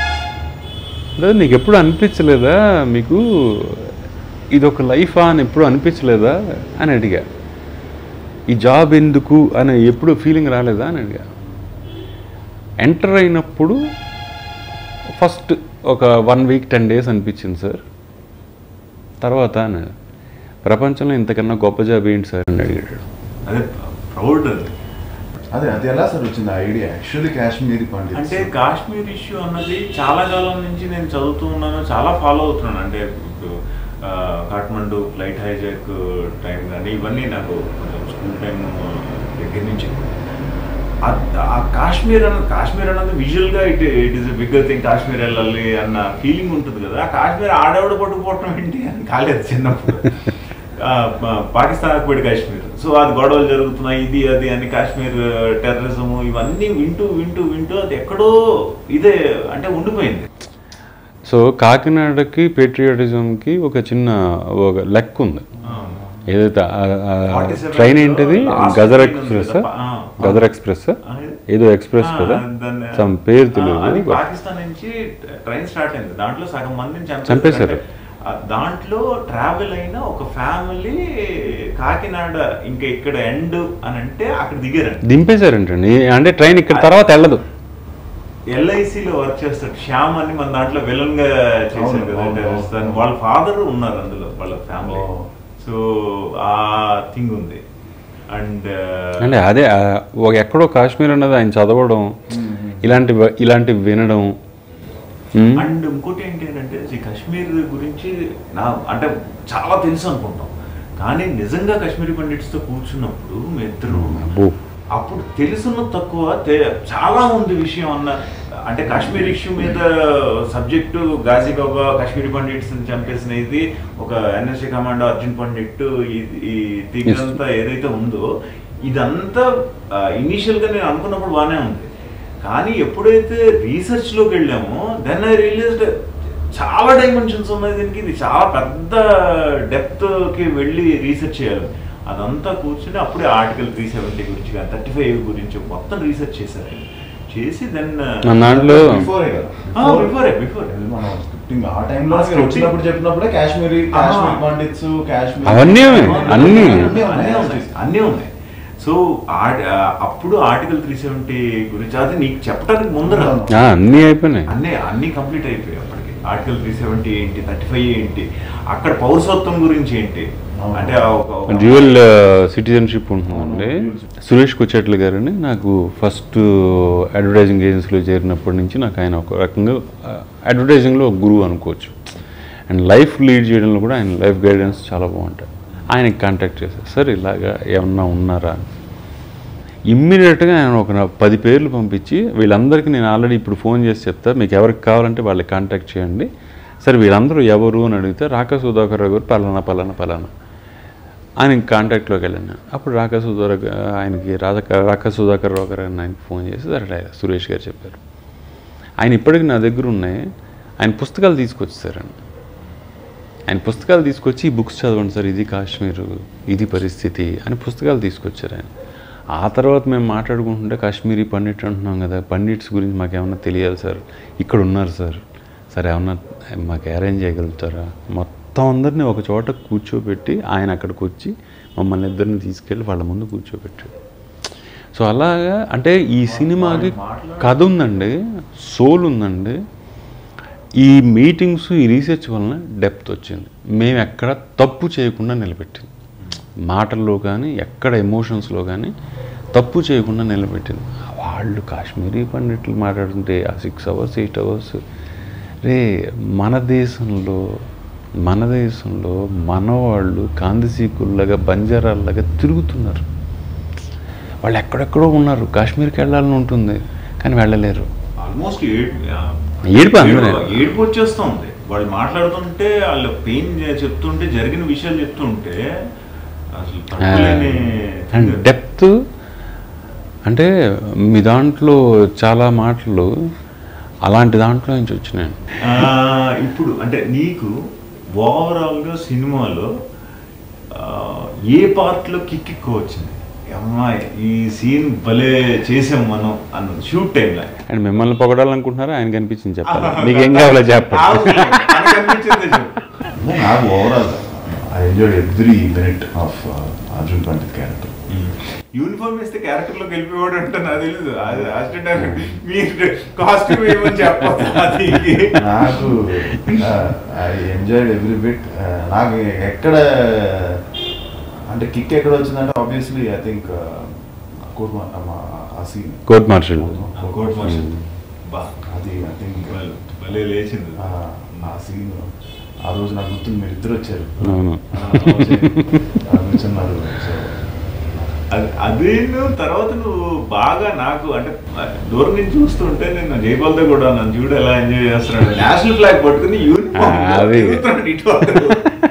లేదా నీకు ఎప్పుడు అనిపించలేదా మీకు ఇది ఒక లైఫా అని ఎప్పుడు అనిపించలేదా అని అడిగా ఈ జాబ్ ఎందుకు అని ఎప్పుడు ఫీలింగ్ రాలేదా అని అడిగా ఎంటర్ అయినప్పుడు ఫస్ట్ ఒక వన్ వీక్ టెన్ డేస్ అనిపించింది సార్ తర్వాత అన్నాడు, ప్రపంచంలో ఇంతకన్నా గొప్ప జాబ్ ఏంటి సార్ అని అడిగాడు అదే ప్రౌడ్ అది అదే అది ఎలా సార్ వచ్చింది ఆ ఐడియా యాక్చువల్లీ కాశ్మీరీ పండిత్ అంటే కాశ్మీర్ ఇష్యూ అన్నది చాలా కాలం నుంచి నేను చదువుతూ ఉన్నాను చాలా ఫాలో అవుతున్నాను అంటే ఇప్పుడు ఆ, కాఠ్మండు ఫ్లైట్ హైజాక్ టైం కానీ ఇవన్నీ నాకు కొంచెం స్కూల్ టైం దగ్గర నుంచి ఆ- ఆ కాశ్మీర్ అన్న కాశ్మీర్ అన్నది విజువల్గా it it is bigger thing Kashmir వెళ్ళాలి అన్న ఫీలింగ్ ఉంటుంది కదా ఆ కాశ్మీర్ ఆడవిడ పట్టుకుపోవటం ఏంటి అని కాలేదు చిన్నప్పుడు ఆ, పా- పాకిస్తాన్ ఆక్యుపైడ్ కాశ్మీర్ సో అది గొడవలు జరుగుతున్నాయి ఇది అది అని కాశ్మీర్ టెర్రరిజం ఇవన్నీ వింటూ వింటూ వింటూ అది ఎక్కడో ఇదే అంటే ఉండిపోయింది సో కాకినాడకి పేట్రియాటిజంకి ఒక చిన్న ఒక లెక్క ఉంది ఏదైతే ఆ- ఆ 47 ట్రైన్ ఏంటిది last గదర్ train ఉంది ఎక్స్ప్రెస్ కదా, ఆ. గదర్ ఎక్స్ప్రెస్ ఆ, ఏదో ఎక్స్ప్రెస్ ఆ, కదా దాన్ని- సమ్ పేరు ఆ, అది తెలియదు పాకిస్తాన్ నుంచి ట్రైన్ స్టార్ట్ అయింది దాంట్లో సగం మందిని చంపేశారు. అంటే, ఆ, దాంట్లో ట్రావెల్ అయిన ఒక ఫ్యామిలీ కాకినాడ ఇంకా ఇక్కడ ఎండ్ అని అంటే అక్కడ దిగారండి దింపేశారంటండి అంటే ట్రైన్ ఇక్కడ తర్వాత వెళ్ళదు ఎల్ఐసిలో వర్క్ చేస్తాడు శ్యామ్ అని మన దాంట్లో విలన్ గా చేశారు అవును, కదా అవును, terrorist. అవును. వాళ్ళ ఫాదర్ ఉన్నారు అందులో వాళ్ళ ఫ్యామిలీ ఓ. సో ఆ థింగ్ ఉంది అండ్ అంటే అదే ఆ, ఒక ఎక్కడో కాశ్మీర్ అన్నది ఆయన చదవడం ఇలాంటి ఇలాంటివి వినడం ఉమ్, అండ్ ఇంకోటి ఏంటి అంటే ఈ కాశ్మీర్ గురించి నా అంటే చాలా తెలుసు అనుకుంటాం కానీ నిజంగా కాశ్మీరీ పండిట్స్ తో కూర్చున్నప్పుడు మీ ఇద్దరు అబ్బో. అప్పుడు తెలుసున్న తక్కువ తె- చాలా ఉంది విషయం అన్న అంటే కాశ్మీర్ ఇష్యూ మీద సబ్జెక్టు గాజీ బాబా కాశ్మీరీ పండిట్స్ చంపేసిన ఇది ఒక ఎన్ఎస్సీ కమాండో అర్జున్ పండిట్ ఈ- ఈ తీగంతా ఏదైతే ఉందో ఇదంతా ఇనీషియల్ గా నేను అనుకున్నప్పుడు బాగానే ఉంది కానీ ఎప్పుడైతే రీసెర్చ్ లోకి వెళ్ళామో దెన్ ఐ రియలైజ్డ్ చాలా డైమెన్షన్స్ ఉన్నాయి దీనికి ఇది చాలా పెద్ద డెప్త్ కి వెళ్ళి రీసెర్చ్ చేయాలి అదంతా కూర్చుని అప్పుడే ఆర్టికల్ త్రీ సెవెంటీ గురించి కానీ థర్టీ ఫైవ్ గురించి మొత్తం రీసెర్చ్ చేశారు ఆయన. చేసి దెన్ మన దాంట్లో బిఫోరే కదా ఆ, before ఏ, before ఏ. మనం స్క్రిప్టింగ్ ఆ టైంలో ఆ మీరు scripting- వచ్చినప్పుడు చెప్పినప్పుడే కాశ్మీరీ ఆ. కాశ్మీర్ పండిట్స్ కాశ్మీర్ అవన్నీ ఉన్నాయి, అన్నీ. అన్నీ ఉన్నాయి అన్నీ ఉన్నాయి సో ఆ- ఆ, అప్పుడు ఆర్టికల్ త్రీ సెవెంటీ గురించి అది నీకు చెప్పడానికి ముందర ఆ, అన్నీ అయిపోయినాయి అన్నీ అన్నీ కంప్లీట్ అయిపోయాయి అప్పటికి ఆర్టికల్ త్రీ సెవెంటీ ఏంటి థర్టీ ఫైవ్ ఏంటి అక్కడ పౌరసత్వం గురించి ఏంటి అవును. అంటే ఆ ఒక- ఒక- డ్యూయల్ సిటిజన్షిప్ ఉంటుందండి సురేష్ కుచెట్ల గారని నాకు ఫస్ట్ అడ్వర్టైజింగ్ ఏజెన్సీలో చేరినప్పటి నుంచి నాకు ఆయన ఒక రకంగా అడ్వర్టైజింగ్లో ఒక గురువు అనుకోవచ్చు అండ్ లైఫ్ లీడ్ చేయడంలో కూడా ఆయన లైఫ్ గైడెన్స్ చాలా బాగుంటాయి ఆయనకి కాంటాక్ట్ చేశారు సార్ ఇలాగా ఏమన్నా ఉన్నారా అని ఇమ్మీడియట్గా ఆయన ఒక నా- పది పేర్లు పంపించి వీళ్ళందరికీ నేను ఆల్రెడీ ఇప్పుడు ఫోన్ చేసి చెప్తా మీకు ఎవరికి కావాలంటే వాళ్ళకి కాంటాక్ట్ చేయండి సరే వీళ్ళందరూ ఎవరు అని అడిగితే రాకా సుధాకర్ రావు గారు పలానా పలానా పలానా ఆయనకి కాంటాక్ట్లోకి వెళ్ళాను అప్పుడు రాకా సుధాకర్ ఆయనకి రాధక రాకా సుధాకర్ రావు గారు అని ఆయనకి ఫోన్ చేసి సరే సురేష్ గారు చెప్పారు ఆయన ఇప్పటికి నా దగ్గర ఉన్నాయి ఆయన పుస్తకాలు తీసుకొచ్చేసారండి ఆయన పుస్తకాలు తీసుకొచ్చి ఈ బుక్స్ చదవండి సార్ ఇది కాశ్మీర్ ఇది పరిస్థితి అని పుస్తకాలు తీసుకొచ్చారు ఆయన ఆ తర్వాత మేము మాట్లాడుకుంటుంటే కాశ్మీరీ పండిట్ అంటున్నాం కదా పండిట్స్ గురించి మాకు ఏమన్నా తెలియాలి సార్ ఇక్కడ ఉన్నారు సార్ సరే ఏమన్నా మాకు అరేంజ్ చేయగలుగుతారా మొత్తం అందరినీ ఒక చోట కూర్చోబెట్టి ఆయన అక్కడికి వచ్చి మమ్మల్ని ఇద్దరిని తీసుకెళ్ళి వాళ్ళ ముందు కూర్చోబెట్టాడు సో అలాగా అంటే ఈ సినిమాకి కథ ఉందండి సోల్ ఉందండి ఈ మీటింగ్స్ ఈ రీసెర్చ్ వలన డెప్త్ వచ్చింది మేము ఎక్కడ తప్పు చేయకుండా నిలబెట్టింది మాటల్లో కానీ ఎక్కడ ఎమోషన్స్లో కానీ తప్పు చేయకుండా నిలబెట్టింది వాళ్ళు కాశ్మీరీ పండిట్లు మాట్లాడుతుంటే ఆ సిక్స్ అవర్స్ ఎయిట్ అవర్స్ రే మన దేశంలో మన దేశంలో మనవాళ్ళు కాందిసీకుల్లాగా బంజారాల్లాగా తిరుగుతున్నారు వాళ్ళు ఎక్కడెక్కడో ఉన్నారు కాశ్మీర్కి వెళ్ళాలని ఉంటుంది కానీ వెళ్ళలేరు ఆల్మోస్ట్ ఏడుపు అందరూ. ఏడుపు వచ్చేస్తుంది వాళ్ళు మాట్లాడుతుంటే వాళ్ళ పెయిన్ చెప్తుంటే జరిగిన విషయాలు చెప్తుంటే అసలు తట్టుకోలేని అండ్ డెప్త్ అంటే మీ దాంట్లో చాలా మాటలు అలాంటి దాంట్లో నుంచి వచ్చినాయి ఆ, ఇప్పుడు అంటే నీకు ఓవరాల్గా సినిమాలో ఆ, ఏ పార్ట్లో కిక్ ఎక్కువ వచ్చింది అమ్మాయి ఈ సీన్ భలే చేసాం మనం అన్న షూట్ టైంలో అండ్ మిమ్మల్ని పొగడాలనుకుంటున్నారా ఆయన కనిపించింది చెప్పాలి మీకు ఏం కావాలో చెప్పండి నాకు overall I enjoyed every minute of Arjun Pandit character uniform వేస్తే క్యారెక్టర్ లోకి వెళ్ళిపోయాడు అంటే నాకు తెలియదు అది అసిస్టెంట్ మీరు కాస్ట్యూమ్ ఏమని చెప్పదు అది నాకు ఐ ఎంజాయ్డ్ ఎవ్రీ బిట్ నాకు ఎక్కడ అంటే కిక్ ఎక్కడ వచ్చిందంటే ఆబ్వియస్లీ ఐ థింక్ కోట్ ఆ scene court martial court martial బా అది ఐ థింక్ భలే- భలే లేచింది ఆ సీన్ ఆ రోజు నాకు గుర్తుంది మీరు ఇద్దరు వచ్చారు అవును ఆ, వచ్చి, ఆ, కూర్చున్నారు సో అది అదేను తర్వాత నువ్వు బాగా నాకు అంటే దూరం నుంచి చూస్తుంటే నేను జైపాల్తో కూడా నన్ను చూడు ఎలా ఎంజాయ్ చేస్తున్నాడు నేషనల్ ఫ్లాగ్ పట్టుకుని యూనిఫామ్ ఆ, అది. తిరుగుతున్నాడు ఇటు అటు.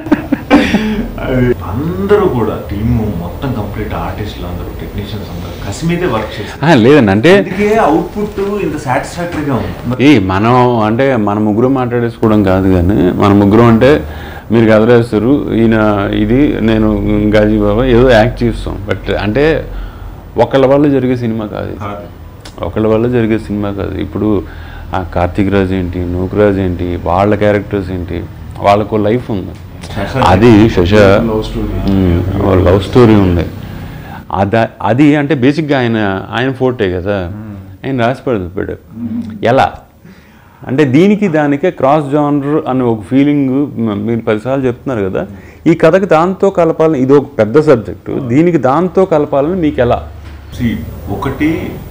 అది అందరూ కూడా టీమ్ మొత్తం కంప్లీట్ ఆర్టిస్టులు అందరూ టెక్నీషియన్స్ అందరూ కసి మీదే వర్క్ చేస్తారు ఆ, లేదండి అంటే అందుకే అవుట్పుట్ ఇంత సాటిస్ఫాక్టరీగా ఉంది ఏ మనం అంటే మన ముగ్గురు మాట్లాడేసుకోవడం కాదు కానీ మన ముగ్గురు అంటే మీరు కదలేస్తారు ఈయన ఇది నేను గాజీ బాబా ఏదో యాక్ట్ చేస్తాం బట్ అంటే ఒకళ్ళ వల్ల జరిగే సినిమా కాదు ఇది. కాదు. ఒకళ్ళ వల్ల జరిగే సినిమా కాదు ఇప్పుడు ఆ కార్తీక్ రాజ్ ఏంటి నూకరాజ్ ఏంటి వాళ్ళ క్యారెక్టర్స్ ఏంటి వాళ్ళకు లైఫ్ ఉంది శశ. అది Sasha love story love story ఉంది అద అది అంటే బేసిక్గా ఆయన ఆయన ఫోర్టే కదా ఆయన రాసి పెట్టాడు ఎలా అంటే దీనికి దానికే క్రాస్ జానర్ అని ఒక ఫీలింగ్ మీరు పదిసార్లు చెప్తున్నారు కదా ఈ కథకి దాంతో కలపాలని ఇది ఒక పెద్ద సబ్జెక్టు దీనికి దాంతో కలపాలని మీకు ఎలా See, ఒకటి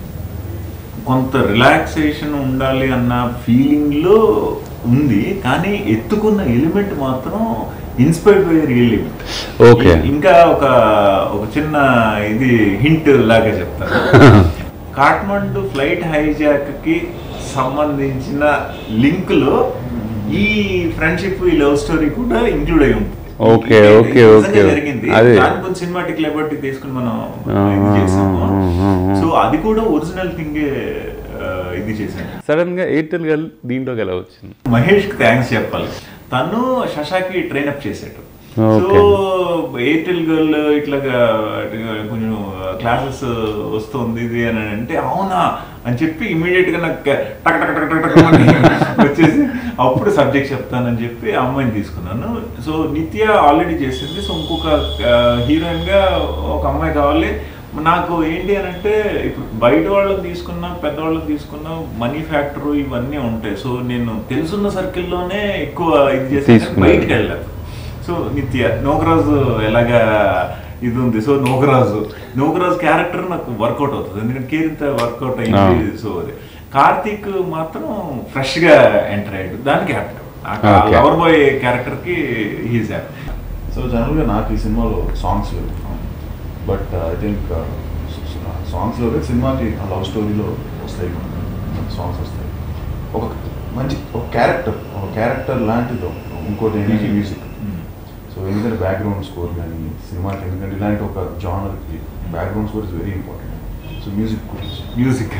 కొంత రిలాక్సేషన్ ఉండాలి అన్న ఫీలింగ్లో ఉంది కానీ ఎత్తుకున్న ఎలిమెంట్ మాత్రం inspired by real element Okay. ఇంకా ఒక ఒక చిన్న ఇది హింట్ లాగా చెప్తాను కాఠ్మండు ఫ్లైట్ హైజాక్ కి సంబంధించిన లింక్ లో ఈ ఫ్రెండ్షిప్ ఈ లవ్ స్టోరీ కూడా ఇంక్లూడ్ అయి ఉంటుంది Okay, ఇది okay, నిజంగా okay. జరిగింది అదే. దాని కొంచెం సినిమాటిక్ లెబర్టీ తీసుకుని మనం ఆ, ఇది చేసాము ఆ, ఆ, ఆ. సో అది కూడా ఒరిజినల్ థింగ్ ఇది చేశాను సడన్గా ఎయిర్టెల్ గల్ దీంట్లోకి ఎలా వచ్చింది మహేష్ కి థ్యాంక్స్ చెప్పాలి తను శశాకి ట్రైన్ అప్ చేశాడు సో Okay. ఎయిర్టెల్ గర్ల్ ఇట్లాగా కొంచెం క్లాసెస్ వస్తుంది ఇది అని అంటే అవునా అని చెప్పి ఇమీడియట్ గా నాకు టక్ టక్ టక్ టక్ టక్ అని వచ్చేసి అప్పుడు సబ్జెక్ట్ చెప్తానని చెప్పి ఆ అమ్మాయిని తీసుకున్నాను సో నిత్య ఆల్రెడీ చేసింది సో ఇంకొక హీరోయిన్ గా ఒక అమ్మాయి కావాలి నాకు ఏంటి అని అంటే ఇప్పుడు బయట వాళ్ళని తీసుకున్నా పెద్దవాళ్ళని తీసుకున్నా మనీ ఫ్యాక్టర్ ఇవన్నీ ఉంటాయి సో నేను తెలుసున్న సర్కిల్లోనే ఎక్కువ ఇది చేసి తీసుకున్నారు. బయటకు వెళ్ళాను సో నిత్య నోకరాజు ఎలాగా ఇది ఉంది సో నోకరాజు నోకరాజు క్యారెక్టర్ నాకు వర్కౌట్ అవుతుంది ఎందుకంటే కేరింత వర్కౌట్ అయింది ఆ. సో అది కార్తీక్ మాత్రం ఫ్రెష్ గా ఎంటర్ అయ్యాడు దానికి happy Okay. Lover boy character కి హీస్ హ్యాపీ సో జనరల్గా నాకు ఈ సినిమాలో సాంగ్స్ లేవు బట్ ఐ థింక్ సాంగ్స్లో సినిమాకి లవ్ స్టోరీలో వస్తాయి సాంగ్స్ వస్తాయి ఒక మంచి ఒక క్యారెక్టర్ ఒక క్యారెక్టర్ లాంటిదో ఇంకోటి ఏంటంటే మ్యూజిక్ సో ఎందుకంటే బ్యాక్గ్రౌండ్ స్కోర్ కానీ సినిమాకి ఎందుకంటే ఇలాంటి ఒక జానర్కి background score is very important so music గురించి మ్యూజిక్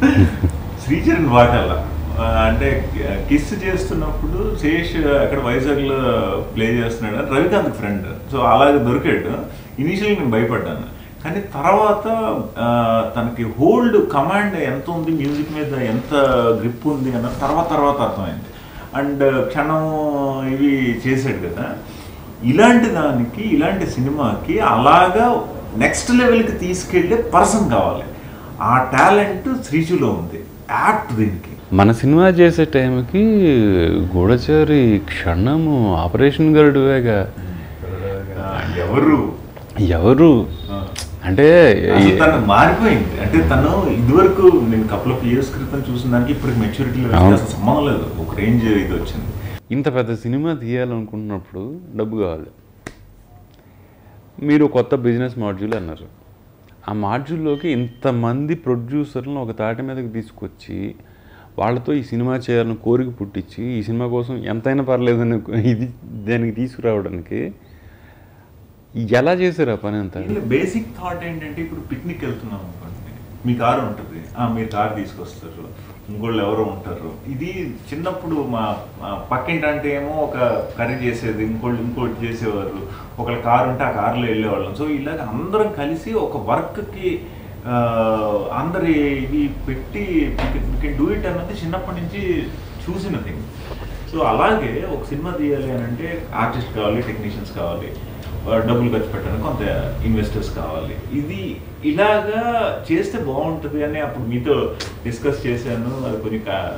శ్రీచరణ్ వాటల్లా ఆ, అంటే కిస్ చేస్తున్నప్పుడు శేష్ అక్కడ వైజాగ్లో ప్లే చేస్తున్నాడు అని రవికాంత్ ఫ్రెండ్ సో అలాగే దొరికాడు ఇనీషియల్ నేను భయపడ్డాను కానీ తర్వాత ఆ, తనకి హోల్డ్ కమాండ్ ఎంత ఉంది మ్యూజిక్ మీద ఎంత గ్రిప్ ఉంది అన్న తర్వాత తర్వాత అర్థమైంది అండ్ క్షణం ఇవి చేశాడు కదా ఇలాంటి దానికి ఇలాంటి సినిమాకి అలాగా నెక్స్ట్ లెవెల్కి తీసుకెళ్ళే పర్సన్ కావాలి ఆ టాలెంట్ శ్రీజులో ఉంది యాప్ట్ దీనికి మన సినిమా చేసే టైంకి గూఢచారి క్షణము ఆపరేషన్ గరుడువేగా ఆ, ఎవరు ఎవరు ఆ. అంటే అసలు తను మారిపోయింది అంటే తను ఇదివరకు నేను కపుల్ ఆఫ్ ఇయర్స్ క్రితం చూసిన దానికి ఇప్పటికి మెచ్యూరిటీ అవును. అసలు సంబంధం లేదు ఒక రేంజ్ ఇది వచ్చింది ఇంత పెద్ద సినిమా తీయాలనుకుంటున్నప్పుడు డబ్బు కావాలి మీరు కొత్త బిజినెస్ మాడ్యూల్ అన్నారు ఆ మాడ్యూల్లోకి ఇంతమంది ప్రొడ్యూసర్లను ఒక తాటి మీదకి తీసుకొచ్చి వాళ్ళతో ఈ సినిమా చేయాలని కోరిక పుట్టించి ఈ సినిమా కోసం ఎంతైనా పర్లేదని ఇది దానికి తీసుకురావడానికి ఎలా చేశారు ఆ పని అంతా బేసిక్ థాట్ ఏంటంటే ఇప్పుడు పిక్నిక్ వెళ్తున్నాం అనుకోండి మీ కారు ఉంటుంది ఆ, మీరు కారు తీసుకొస్తారు ఇంకోళ్ళు ఎవరో ఉంటారు ఇది చిన్నప్పుడు మా మా పక్కింటి అంటే ఏమో ఒక కర్రీ చేసేది ఇంకోళ్ళు ఇంకోటి చేసేవారు ఒకళ్ళ కారు ఉంటే ఆ కారులో వెళ్ళేవాళ్ళం సో ఇలాగ అందరం కలిసి ఒక వర్క్కి అందరి ఇవి పెట్టి డూ ఇట్ అన్నది చిన్నప్పటి నుంచి చూసిన థింగ్ సో అలాగే ఒక సినిమా తీయాలి అని అంటే ఆర్టిస్ట్ కావాలి టెక్నీషియన్స్ కావాలి ఆ, డబ్బులు ఖర్చు పెట్టడానికి కొంత ఇన్వెస్టర్స్ కావాలి ఇది ఇలాగా చేస్తే బాగుంటుంది అని అప్పుడు మీతో డిస్కస్ చేశాను అది కొంచెం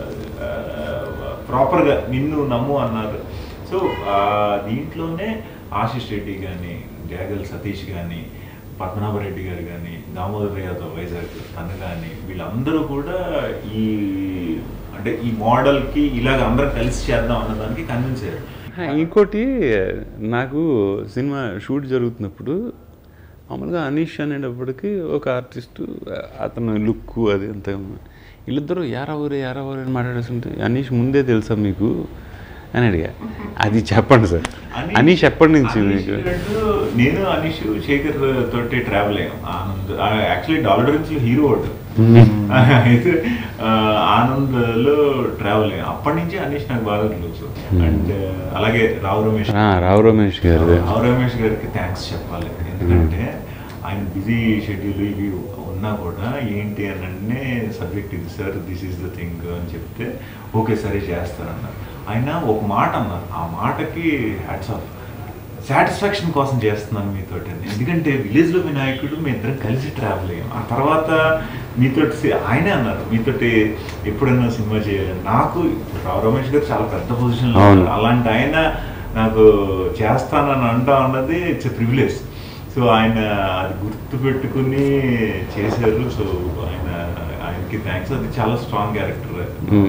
ప్రాపర్గా నిన్ను నమ్ము అన్నారు సో ఆ, దీంట్లోనే ఆశిష్ రెడ్డి కానీ జాగల్ సతీష్ కానీ పద్మనాభరెడ్డి గారు కానీ దామోదర్ యాదవ్ వైజాగ్ తను కానీ వీళ్ళందరూ కూడా ఈ అంటే ఈ మోడల్కి ఇలాగ అందరం కలిసి చేద్దాం అన్నదానికి కన్విన్స్ అయ్యారు ఆ, ఇంకోటి నాకు సినిమా షూట్ జరుగుతున్నప్పుడు మామూలుగా అనీష్ అనేటప్పటికి ఒక ఆర్టిస్టు అతను లుక్ అది అంత వీళ్ళిద్దరూ యారవరే యారవరే అని మాట్లాడేస్తుంటే అనీష్ ముందే తెలుసా మీకు అని అడిగా అది చెప్పండి సార్ అనీష్ ఎప్పటి నుంచి అనీష్ మీకు గారు, నేను అనీష్ శేఖర్ తోటి ట్రావెల్ అయ్యాం ఆనంద్ యాక్చువల్లీ డాలర్ నుంచి హీరో ఒకటి అయితే ఆ, ఆనంద్లో ట్రావెల్ అయ్యాం అప్పటి నుంచి అనీష్ నాకు బాగా తెలుసు అండ్ అలాగే రావు రమేష్ ఆ, రావు రమేష్ గారు రావు రమేష్ గారికి థ్యాంక్స్ చెప్పాలి ఎందుకంటే ఆయన బిజీ షెడ్యూల్ ఇవి ఉన్నా కూడా ఏంటి అని అంటే సబ్జెక్ట్ ఇది sir this is the thing అని చెప్తే ఓకే సరే చేస్తారన్నారు ఆయన ఒక మాట అన్నారు ఆ మాటకి హ్యాట్స్ ఆఫ్ సాటిస్ఫాక్షన్ కోసం చేస్తున్నాను మీతో ఎందుకంటే విలేజ్లో వినాయకుడు మీ ఇద్దరం కలిసి ట్రావెల్ అయ్యాం ఆ తర్వాత మీతో ఆయనే అన్నారు మీతోటి ఎప్పుడైనా సినిమా చేయాలి నాకు ఇప్పుడు రావు రమేష్ గారు చాలా పెద్ద పొజిషన్లో అవును. ఉన్నారు అలాంటి ఆయన నాకు చేస్తానని అంటా అన్నది ఇట్స్ ప్రివిలేజ్ సో ఆయన అది గుర్తు పెట్టుకుని చేశారు సో ఆయన ఆయనకి థ్యాంక్స్ అది చాలా strong character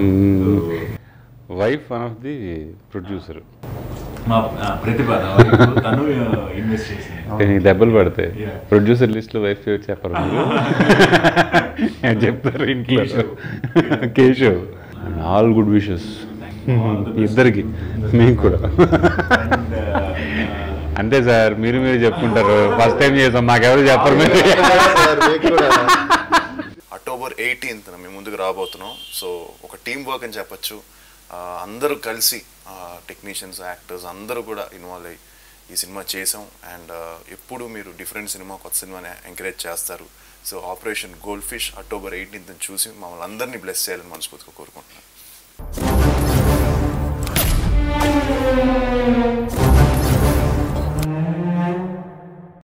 wife one of the producer మా ఆ, ప్రతిభ నా wife, తను ఇన్వెస్ట్ చేసింది నీకు దెబ్బలు పడతాయి Yeah. ప్రొడ్యూసర్ లిస్ట్లో వైఫ్ పేరు చెప్పరు మీరు అని చెప్తారు ఇంట్లో Keshav. Keshav all good wishes All the best. ఇద్దరికి మీకు కూడా And, uh, అంతే సార్ మీరు మీరు చెప్పుకుంటారు ఫస్ట్ టైం చేసాం మాకెవరు చెప్పరు మీరు అక్టోబర్ ఎయిటీన్త్న మేము ముందుకు రాబోతున్నాం సో ఒక టీం వర్క్ అని చెప్పొచ్చు ఆ, అందరూ కలిసి టెక్నీషియన్స్ యాక్టర్స్ అందరూ కూడా ఇన్వాల్వ్ అయ్యి ఈ సినిమా చేసాం అండ్ ఎప్పుడు మీరు డిఫరెంట్ సినిమా కొత్త సినిమాని ఎంకరేజ్ చేస్తారు so operation goldfish October eighteenth చూసి మమ్మల్ని అందరినీ బ్లెస్ చేయాలని మనస్ఫూర్తిగా కోరుకుంటున్నాను